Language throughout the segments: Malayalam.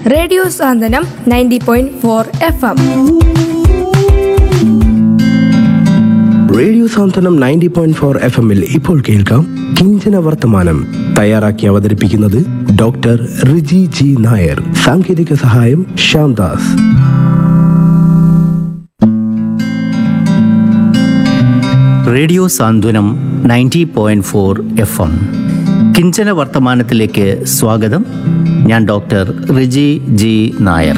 radio Santhwanam ninety point four F M radio Santhwanam ninety point four F എമ്മിൽ ഇപ്പോൾ കേൾക്കാം കിഞ്ചന വർത്തമാനം തയ്യാറാക്കി അവതരിപ്പിക്കുന്നത് ഡോക്ടർ റിജി ജി നായർ സാങ്കേതിക സഹായം Shyamdas radio Santhwanam ninety point four F M കിഞ്ചന വർത്തമാനത്തിലേക്ക് സ്വാഗതം ഞാൻ ഡോക്ടർ റിജി ജി നായർ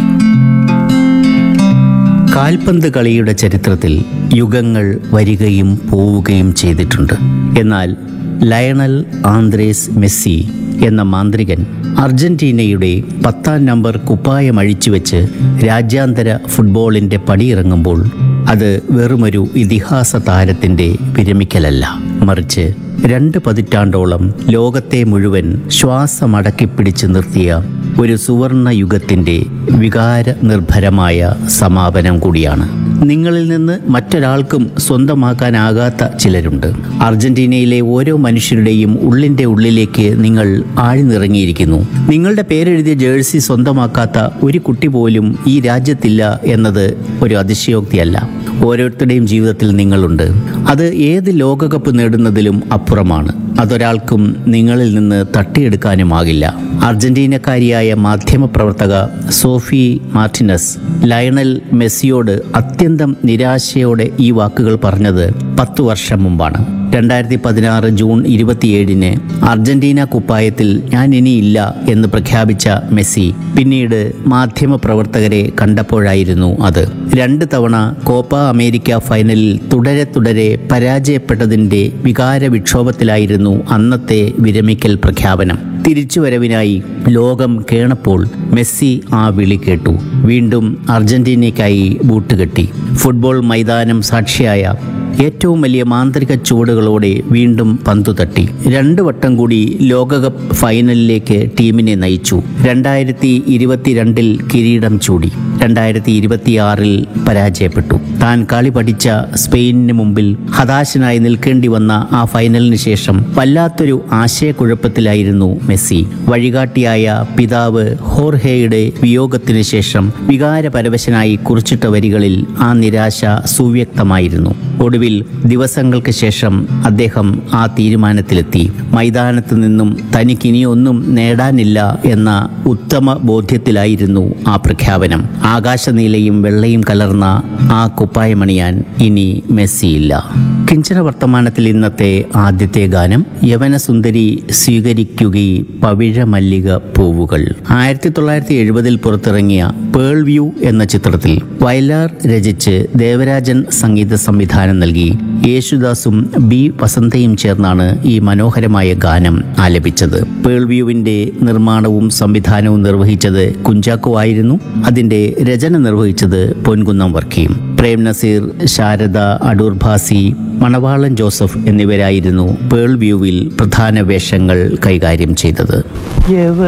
കാൽപന്ത് കളിയുടെ ചരിത്രത്തിൽ യുഗങ്ങൾ വരികയും പോവുകയും ചെയ്തിട്ടുണ്ട് എന്നാൽ ലയണൽ ആന്ത്രേസ് മെസ്സി എന്ന മാന്ത്രികൻ അർജന്റീനയുടെ പത്താം നമ്പർ കുപ്പായം അഴിച്ചുവെച്ച് രാജ്യാന്തര ഫുട്ബോളിന്റെ പടിയിറങ്ങുമ്പോൾ അത് വെറുമൊരു ഇതിഹാസ താരത്തിന്റെ വിരമിക്കലല്ല മറിച്ച് രണ്ട് പതിറ്റാണ്ടോളം ലോകത്തെ മുഴുവൻ ശ്വാസമടക്കിപ്പിടിച്ച് നിർത്തിയ ഒരു സുവർണ യുഗത്തിന്റെ വികാര നിർഭരമായ സമാപനം കൂടിയാണ് നിങ്ങളിൽ നിന്ന് മറ്റൊരാൾക്കും സ്വന്തമാക്കാനാകാത്ത ചിലരുണ്ട് അർജന്റീനയിലെ ഓരോ മനുഷ്യരുടെയും ഉള്ളിന്റെ ഉള്ളിലേക്ക് നിങ്ങൾ ആഴ്ന്നിറങ്ങിയിരിക്കുന്നു നിങ്ങളുടെ പേരെഴുതിയ ജേഴ്സി സ്വന്തമാക്കാത്ത ഒരു കുട്ടി പോലും ഈ രാജ്യത്തില്ല എന്നത് ഒരു അതിശയോക്തിയല്ല ഓരോരുത്തരുടെയും ജീവിതത്തിൽ നിങ്ങളുണ്ട് അത് ഏത് ലോകകപ്പ് നേടുന്നതിലും അപ്പുറമാണ് അതൊരാൾക്കും നിങ്ങളിൽ നിന്ന് തട്ടിയെടുക്കാനുമാകില്ല അർജന്റീനക്കാരിയായ മാധ്യമപ്രവർത്തക സോഫി മാർട്ടിനസ് ലയണൽ മെസ്സിയോട് അത്യന്തം നിരാശയോടെ ഈ വാക്കുകൾ പറഞ്ഞത് പത്തു വർഷം മുമ്പാണ് രണ്ടായിരത്തി പതിനാറ് ജൂൺ ഇരുപത്തിയേഴിന് അർജന്റീന കുപ്പായത്തിൽ ഞാൻ ഇനിയില്ല എന്ന് പ്രഖ്യാപിച്ച മെസ്സി പിന്നീട് മാധ്യമപ്രവർത്തകരെ കണ്ടപ്പോഴായിരുന്നു അത് രണ്ട് തവണ കോപ്പ അമേരിക്ക ഫൈനലിൽ തുടരെ തുടരെ പരാജയപ്പെട്ടതിൻ്റെ വികാര വിക്ഷോഭത്തിലായിരുന്നു അന്നത്തെ വിരമിക്കൽ പ്രഖ്യാപനം തിരിച്ചുവരവിനായി ലോകം കേണപ്പോൾ മെസ്സി ആ വിളി കേട്ടു വീണ്ടും അർജന്റീനയ്ക്കായി ബൂട്ടുകെട്ടി ഫുട്ബോൾ മൈതാനം സാക്ഷിയായ ഏറ്റവും വലിയ മാന്ത്രിക ചുവടുകളോടെ വീണ്ടും പന്തു തട്ടി രണ്ടു വട്ടം കൂടി ലോകകപ്പ് ഫൈനലിലേക്ക് ടീമിനെ നയിച്ചു രണ്ടായിരത്തി ഇരുപത്തിരണ്ടിൽ കിരീടം ചൂടി രണ്ടായിരത്തി ഇരുപത്തിയാറിൽ പരാജയപ്പെട്ടു താൻ കളി പഠിച്ച സ്പെയിനിന് മുമ്പിൽ ഹതാശനായി നിൽക്കേണ്ടി വന്ന ആ ഫൈനലിന് ശേഷം വല്ലാത്തൊരു ആശയക്കുഴപ്പത്തിലായിരുന്നു മെസ്സി വഴികാട്ടിയായ പിതാവ് ഹോർഹെയുടെ വിയോഗത്തിന് ശേഷം വികാരപരവശനായി കുറിച്ചിട്ട വരികളിൽ ആ നിരാശ സുവ്യക്തമായിരുന്നു ഒടുവിൽ ദിവസങ്ങൾക്ക് ശേഷം അദ്ദേഹം ആ തീരുമാനത്തിലെത്തി മൈതാനത്ത് നിന്നും തനിക്കിനിയൊന്നും നേടാനില്ല എന്ന ഉത്തമ ബോധ്യത്തിലായിരുന്നു ആ പ്രഖ്യാപനം ആകാശനീലയും വെള്ളയും കലർന്ന ആ കുപ്പായമണിയാൻ ഇനി മെസ്സിയില്ല കിഞ്ചന വർത്തമാനത്തിൽ ഇന്നത്തെ ആദ്യത്തെ ഗാനം യവനസുന്ദരി സ്വീകരിക്കുകി പവിഴമല്ലിക പൂവുകൾ ആയിരത്തി തൊള്ളായിരത്തി എഴുപതിൽ പുറത്തിറങ്ങിയ പേൾ വ്യൂ എന്ന ചിത്രത്തിൽ വയലാർ രചിച്ച് ദേവരാജൻ സംഗീത സംവിധാനം നൽകി യേശുദാസും ബി വസന്തയും ചേർന്നാണ് ഈ മനോഹരമായ ഗാനം ആലപിച്ചത് പേൾ വ്യൂവിന്റെ നിർമ്മാണവും സംവിധാനവും നിർവഹിച്ചത് കുഞ്ചാക്കോ ആയിരുന്നു അതിന്റെ രചന നിർവഹിച്ചത് പൊൻകുന്നം വർക്കിയും പ്രേം നസീർ ശാരദ അടൂർ ഭാസി മണവാളൻ ജോസഫ് എന്നിവരായിരുന്നു പേൾ വ്യൂവിൽ പ്രധാന വേഷങ്ങൾ കൈകാര്യം ചെയ്തത്